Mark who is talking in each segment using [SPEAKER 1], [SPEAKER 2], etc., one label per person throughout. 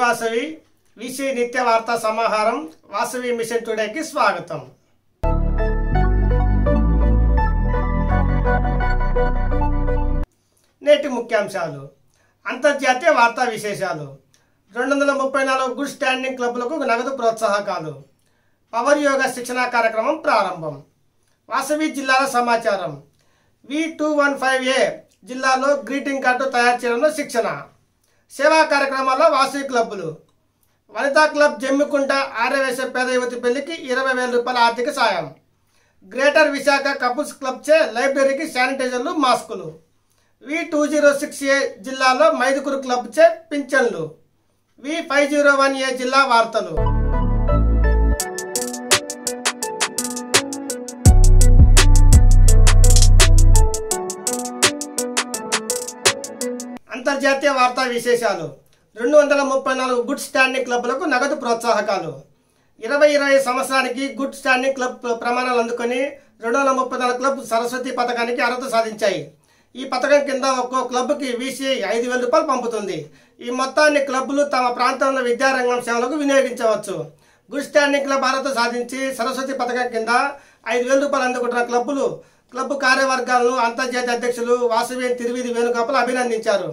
[SPEAKER 1] Vasavi VC నిత్య వార్తా సమాహారం వాసవి మిషన్ టుడేకి స్వాగతం నేటి ముఖ్యాంశాలు అంతర్జాతీయ వార్తా విశేషాలు రెండు వందల ముప్పై నాలుగు గుడ్ స్టాండింగ్ క్లబ్లకు నగదు ప్రోత్సాహకాలు పవర్ యోగా శిక్షణా కార్యక్రమం ప్రారంభం వాసవి జిల్లాల సమాచారం V two one five A జిల్లాలో గ్రీటింగ్ కార్డు తయారు చేయడంలో శిక్షణ సేవా కార్యక్రమాల్లో వాసవి క్లబ్బులు వనితా క్లబ్ జమ్మికుంట ఆర్యవేశ పేద యువతి పెళ్లికి ఇరవై వేల రూపాయల ఆర్థిక సాయం గ్రేటర్ విశాఖ కపుల్స్ క్లబ్ చే లైబ్రరీకి శానిటైజర్లు మాస్కులు V two zero six A జిల్లాలో మైదుగురు క్లబ్ చే పింఛన్లు V five zero one A జిల్లా వార్తలు అంతర్జాతీయ వార్తా విశేషాలు రెండు వందల ముప్పై నాలుగు గుడ్ స్టాండింగ్ క్లబ్లకు నగదు ప్రోత్సాహకాలు ఇరవై ఇరవై సంవత్సరానికి గుడ్ స్టాండింగ్ క్లబ్ ప్రమాణాలు అందుకొని రెండు వందల ముప్పై నాలుగు క్లబ్ సరస్వతి పథకానికి అర్హత సాధించాయి ఈ పథకం కింద ఒక్కో క్లబ్కి వీసీఐ ఐదు వేల రూపాయలు పంపుతుంది ఈ మొత్తాన్ని క్లబ్లు తమ ప్రాంతంలో విద్యారంగం సేవలకు వినియోగించవచ్చు గుడ్ స్టాండింగ్ క్లబ్ అర్హత సాధించి సరస్వతి పథకం కింద ఐదు వేల రూపాయలు అందుకుంటున్న క్లబ్బులు క్లబ్ కార్యవర్గాలను అంతర్జాతీయ అధ్యక్షులు వాసవి తిరువిధి వేణుగోపాల్ అభినందించారు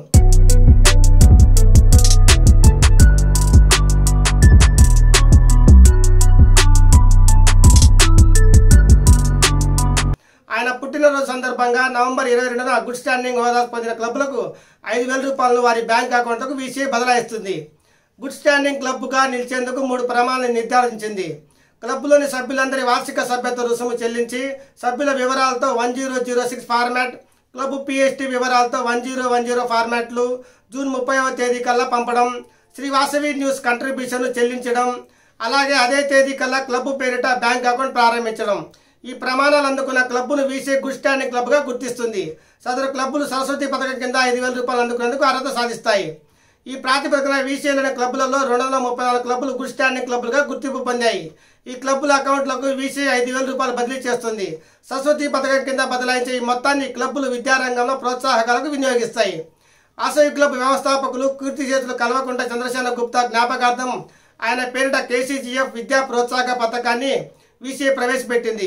[SPEAKER 1] ఆయన పుట్టినరోజు సందర్భంగా నవంబర్ ఇరవై రెండున గుడ్ స్టాండింగ్ హోదా పొందిన క్లబ్లకు ఐదు వేల రూపాయలను వారి బ్యాంక్ అకౌంట్లకు వీసీ బదలాయిస్తుంది గుడ్ స్టాండింగ్ క్లబ్గా నిలిచేందుకు మూడు ప్రమాణాలను నిర్ధారించింది క్లబ్లోని సభ్యులందరి వార్షిక సభ్యత్వ రుసుము చెల్లించి సభ్యుల వివరాలతో one zero zero six format club PST వివరాలతో వన్ జీరో వన్ జీరో ఫార్మాట్లు జూన్ ముప్పైవ తేదీ కల్లా పంపడం శ్రీ వాసవి న్యూస్ కంట్రిబ్యూషన్ చెల్లించడం అలాగే అదే తేదీ కల్లా క్లబ్ పేరిట బ్యాంక్ అకౌంట్ ప్రారంభించడం ఈ ప్రమాణాలు అందుకున్న క్లబ్ను వీసీ గుడ్ స్టాండింగ్ క్లబ్గా గుర్తిస్తుంది సదరు క్లబ్బులు సరస్వతి పథకం కింద ఐదు వేల రూపాయలు అందుకునేందుకు అర్హత సాధిస్తాయి ఈ ప్రాతిపదికన వీసీలోని క్లబ్లలో రెండు వందల ముప్పై నాలుగు క్లబ్లు గుడ్ స్టాండింగ్ క్లబ్లుగా గుర్తింపు పొందాయి ఈ క్లబ్బుల అకౌంట్లకు వీసీ ఐదు వేల రూపాయలు బదిలీ చేస్తుంది సరస్వతి పథకం కింద బదలాయించే ఈ మొత్తాన్ని క్లబ్బులు విద్యారంగంలో ప్రోత్సాహకాలకు వినియోగిస్తాయి ఆశయ క్లబ్ వ్యవస్థాపకులు కీర్తి చేతులు కల్వకుంట చంద్రసేన గుప్తా జ్ఞాపకార్థం ఆయన పేరిట కేసీజీఎఫ్ విద్యా ప్రోత్సాహక పథకాన్ని వీసీ ప్రవేశపెట్టింది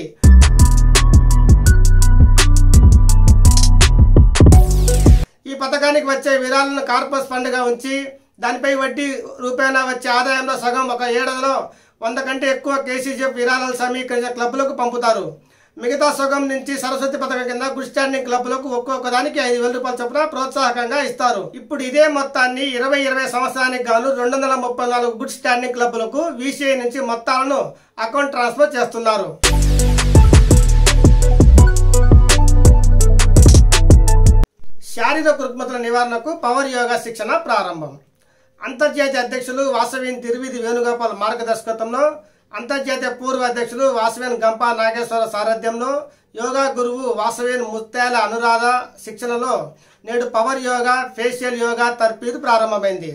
[SPEAKER 1] ఈ పథకానికి వచ్చే విరాళాలను కార్పస్ ఫండ్గా ఉంచి దానిపై వడ్డీ రూపాయన వచ్చే ఆదాయంలో సగం ఒక ఏడాదిలో వంద కంటే ఎక్కువ కేసీజీఎఫ్ విరాళాలు సమీకరించిన క్లబ్లకు పంపుతారు మిగతా సగం నుంచి సరస్వతి పథకం కింద గుడ్ స్టాండింగ్ క్లబ్లకు ఒక్కొక్క దానికి ఐదు వేల రూపాయల చొప్పున ప్రోత్సాహకంగా ఇస్తారు ఇప్పుడు ఇదే మొత్తాన్ని ఇరవై ఇరవై సంవత్సరానికి గాను రెండు వందల ముప్పై నాలుగు గుడ్ స్టాండింగ్ క్లబ్లకు వీసీఐ నుంచి మొత్తాలను అకౌంట్ ట్రాన్స్ఫర్ చేస్తున్నారు శారీరక రుగ్మతల నివారణకు పవర్ యోగా శిక్షణ ప్రారంభం అంతర్జాతీయ అధ్యక్షులు వాసవిన్ తిరువిధి వేణుగోపాల్ మార్గదర్శకత్వంలో అంతర్జాతీయ పూర్వ అధ్యక్షులు వాసవేన్ గంపా నాగేశ్వర సారథ్యంలో యోగా గురువు వాసవేన్ ముత్యాల అనురాధ శిక్షణలో నేడు పవర్ యోగా ఫేషియల్ యోగా తర్ఫీదు ప్రారంభమైంది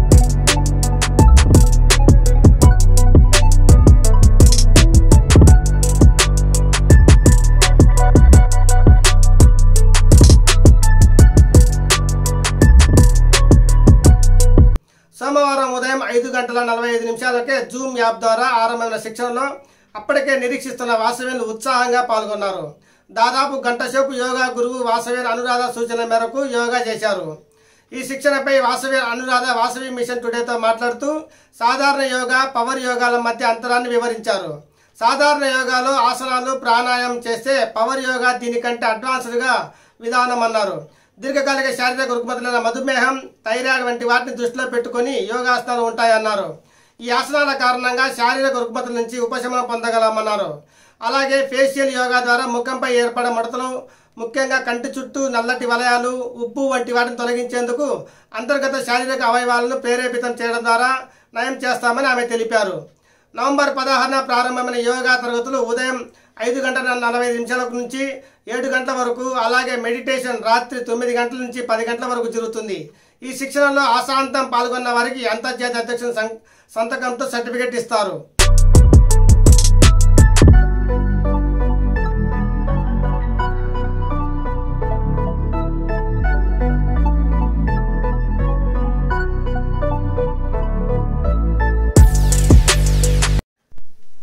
[SPEAKER 1] సోమవారం ఉదయం ఐదు గంటల నలభై ఐదు నిమిషాలకే జూమ్ యాప్ ద్వారా ఆరంభమైన శిక్షణలో అప్పటికే నిరీక్షిస్తున్న వాసవేలు ఉత్సాహంగా పాల్గొన్నారు దాదాపు గంట సేపు యోగా గురువు వాసవేన్ అనురాధ సూచన మేరకు యోగా చేశారు ఈ శిక్షణపై వాసవి అనురాధ వాసవి మిషన్ టుడేతో మాట్లాడుతూ సాధారణ యోగా పవర్ యోగాల మధ్య అంతరాన్ని వివరించారు సాధారణ యోగాలో ఆసనాలు ప్రాణాయామం చేస్తే పవర్ యోగా దీనికంటే అడ్వాన్స్డ్గా విధానం అన్నారు దీర్ఘకాలిక శారీరక రుగ్మతలైన మధుమేహం థైరాయిడ్ వంటి వాటిని దృష్టిలో పెట్టుకొని యోగాసనాలు ఉంటాయన్నారు ఈ ఆసనాల కారణంగా శారీరక రుగ్మతల నుంచి ఉపశమనం పొందగలమన్నారు అలాగే ఫేషియల్ యోగా ద్వారా ముఖంపై ఏర్పడే ముడతలు ముఖ్యంగా కంటి చుట్టూ నల్లటి వలయాలు ఉప్పు వంటి వాటిని తొలగించేందుకు అంతర్గత శారీరక అవయవాలను ప్రేరేపితం చేయడం ద్వారా నయం చేస్తామని ఆమె తెలిపారు నవంబర్ పదహారున ప్రారంభమైన యోగా తరగతులు ఉదయం ఐదు గంటల నలభై నిమిషాల నుంచి ఏడు గంటల వరకు అలాగే మెడిటేషన్ రాత్రి తొమ్మిది గంటల నుంచి పది గంటల వరకు జరుగుతుంది ఈ శిక్షణలో ఆశాంతం పాల్గొన్న వారికి అంతర్జాతీయ అధ్యక్షుల సం- సంతకంతో సర్టిఫికెట్ ఇస్తారు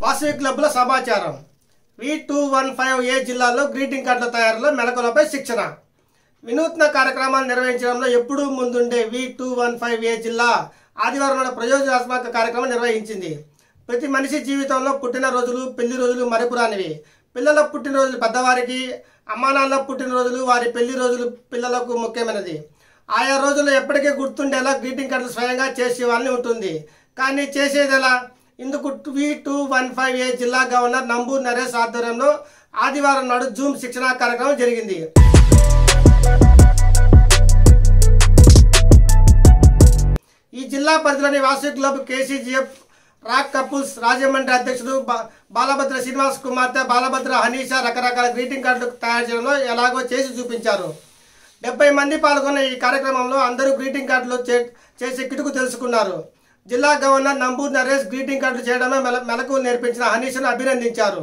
[SPEAKER 1] వాసవి క్లబ్ల సమాచారం V two one five A జిల్లాలో గ్రీటింగ్ కార్డుల తయారీలో మెలకులపై శిక్షణ వినూత్న కార్యక్రమాలు నిర్వహించడంలో ఎప్పుడూ ముందుండే V two one five A జిల్లా ఆదివారం నాడు ప్రయోజనాత్మక కార్యక్రమం నిర్వహించింది ప్రతి మనిషి జీవితంలో పుట్టినరోజులు పెళ్లి రోజులు మరపురానివి పిల్లల పుట్టినరోజులు పెద్దవారికి అమ్మానాన్నల పుట్టినరోజులు వారి పెళ్లి రోజులు పిల్లలకు ముఖ్యమైనది ఆయా రోజులు ఎప్పటికీ గుర్తుండేలా గ్రీటింగ్ కార్డులు స్వయంగా చేసేవాళ్ళని ఉంటుంది కానీ చేసేది ఎలా ఇందుకు V two one five A జిల్లా గవర్నర్ నంబూర్ నరేష్ ఆధ్వర్యంలో ఆదివారం నాడు జూమ్ శిక్షణా కార్యక్రమం జరిగింది ఈ జిల్లా పరిధిలోని Vasavi club KCGF rock couples Rajahmundry అధ్యక్షుడు బా- బాలభద్ర శ్రీనివాస్ కుమార్తె బాలభద్ర హనీషా రకరకాల గ్రీటింగ్ కార్డులు తయారు చేయడంలో ఎలాగో చేసి చూపించారు డెబ్బై మంది పాల్గొన్న ఈ కార్యక్రమంలో అందరూ గ్రీటింగ్ కార్డులు చే- చేసే కిటుకు తెలుసుకున్నారు జిల్లా గవర్నర్ నంబూర్ నరేష్ గ్రీటింగ్ కార్డులు చేయడమే మెల మెలకు నేర్పించిన హనీషను అభినందించారు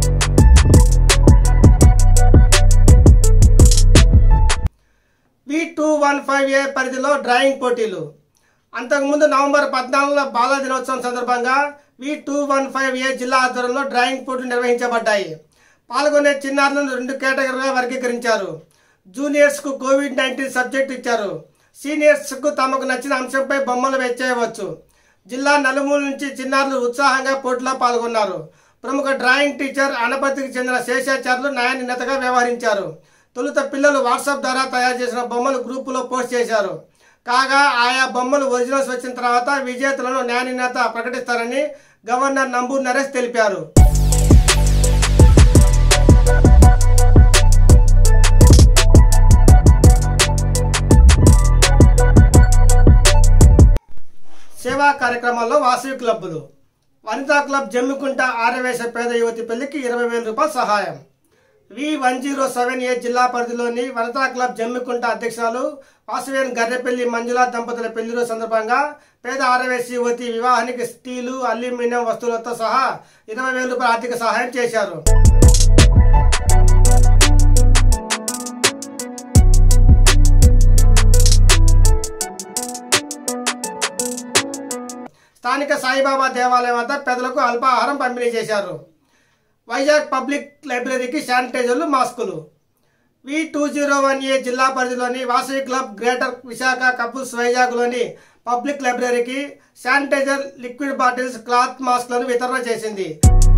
[SPEAKER 1] V two one five A పరిధిలో డ్రాయింగ్ పోటీలు అంతకుముందు నవంబర్ పద్నాలుగున బాల దినోత్సవం సందర్భంగా V two one five A జిల్లా ఆధ్వర్యంలో డ్రాయింగ్ పోటీలు నిర్వహించబడ్డాయి పాల్గొనే చిన్నారులను రెండు కేటగిరీగా వర్గీకరించారు జూనియర్స్కు కోవిడ్ నైన్టీన్ సబ్జెక్ట్ ఇచ్చారు సీనియర్స్కు తమకు నచ్చిన అంశంపై బొమ్మలు వేచేయవచ్చు జిల్లా నలుమూల నుంచి చిన్నారులు ఉత్సాహంగా పోటీలో పాల్గొన్నారు ప్రముఖ డ్రాయింగ్ టీచర్ అనపతికి చెందిన శేషాచార్యులు న్యాయనిన్నతగా వ్యవహరించారు తొలుత పిల్లలు వాట్సాప్ ద్వారా తయారు చేసిన బొమ్మలు గ్రూపులో పోస్ట్ చేశారు కాగా ఆయా బొమ్మలు ఒరిజినల్స్ వచ్చిన తర్వాత విజేతలను న్యాయనిన్నత ప్రకటిస్తారని గవర్నర్ నంబూర్ నరేష్ తెలిపారు సేవా కార్యక్రమాల్లో వాసవి క్లబ్బులు వనితా క్లబ్ జమ్మికుంట ఆరవేశ పేద యువతి పెళ్లికి ఇరవై వేల రూపాయల సహాయం V one zero seven A జిల్లా పరిధిలోని వనితా క్లబ్ జమ్మికుంట అధ్యక్షురాలు వాసవేన్ గర్రెపల్లి మంజుల దంపతుల పెళ్లి రోజు సందర్భంగా పేద ఆరవేశ యువతి వివాహానికి స్టీలు అల్యూమినియం వస్తువులతో సహా ఇరవై వేల రూపాయల ఆర్థిక సహాయం చేశారు స్థానిక సాయిబాబా దేవాలయం వద్ద పేదలకు అల్పాహారం పంపిణీ చేశారు వైజాగ్ పబ్లిక్ లైబ్రరీకి శానిటైజర్లు మాస్కులు V two zero one A జిల్లా పరిధిలోని Vasavi club greater Visakha couples వైజాగ్లోని పబ్లిక్ లైబ్రరీకి శానిటైజర్ లిక్విడ్ బాటిల్స్ క్లాత్ మాస్క్లను వితరణ చేసింది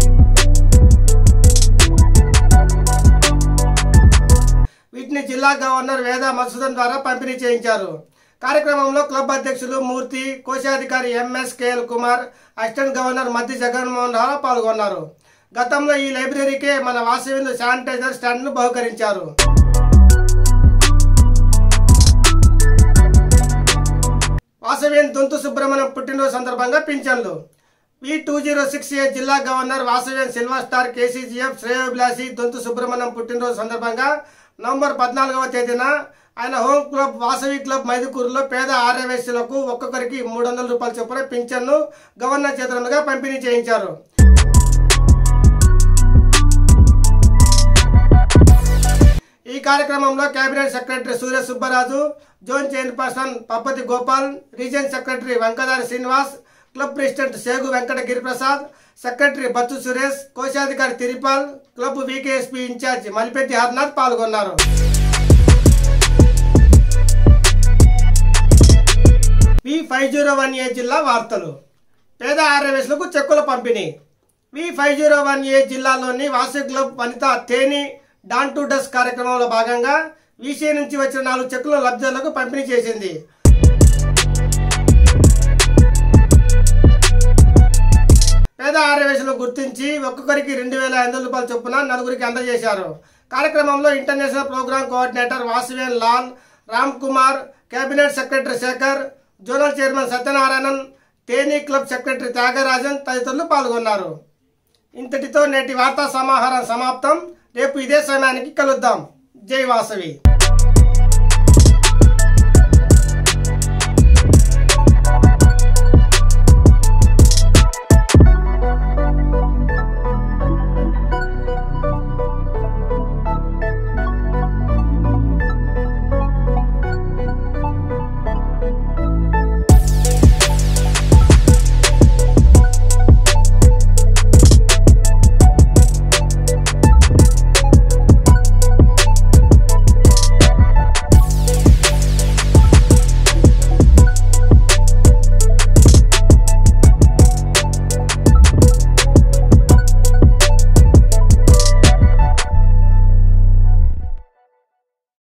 [SPEAKER 1] వీటిని జిల్లా గవర్నర్ వేద మధుసూదన్ ద్వారా పంపిణీ చేయించారు కార్యక్రమంలో క్లబ్ అధ్యక్షులు మూర్తి కోశాధికారి MS KL Kumar assistant governor మధ్య జగన్మోహన్ రావు పాల్గొన్నారు గతంలో ఈ లైబ్రరీకే మన వాసవిందు శానిటైజర్ స్టాండ్ను బహుకరించారు వాసవేన్ దొంతు సుబ్రహ్మణ్యం పుట్టినరోజు సందర్భంగా పింఛన్లు V two zero six A జిల్లా governor Vasavian silver star KCGF శ్రేయోభిలాషి దొంతు సుబ్రహ్మణ్యం పుట్టినరోజు సందర్భంగా నవంబర్ పద్నాలుగవ తేదీన ఆయన హోమ్ క్లబ్ వాసవి క్లబ్ మైదుకూరులో పేద ఆర్యవేశ్యులకు ఒక్కొక్కరికి మూడు వందల రూపాయల చొప్పున పింఛన్ను గవర్నర్ చేతులుగా పంపిణీ చేయించారు ఈ కార్యక్రమంలో cabinet secretary Surya Subbaraju zone chairperson Pappathi Gopal region secretary Venkadari Srinivas club president Segu Venkata Giriprasad secretary Battu Suresh కోశాధికారి Tiripal club VKSP incharge Malipetti Harnath పాల్గొన్నారు V five zero one A జిల్లా వార్తలు పేద ఆర్యవేశ్లకు చెక్కుల పంపిణీ V five zero one A జిల్లాలోని వాసవి క్లబ్ వనిత తేని డాన్ టు డస్ కార్యక్రమంలో భాగంగా వీసీ నుంచి వచ్చిన నాలుగు చెక్కులను లబ్ధిదారులకు పంపిణీ చేసింది పేద ఆర్యవేశులను గుర్తించి ఒక్కొక్కరికి రెండు వేల ఐదు వందల రూపాయల చొప్పున నలుగురికి అందజేశారు కార్యక్రమంలో international programme coordinator Vasavian Lal Ram Kumar cabinet secretary Shekar zonal chairman Satyanarayanan Theni club secretary Thyagarajan తదితరులు పాల్గొన్నారు ఇంతటితో నేటి వార్తా సమాహారం సమాప్తం రేపు ఇదే సమయానికి కలుద్దాం జై వాసవి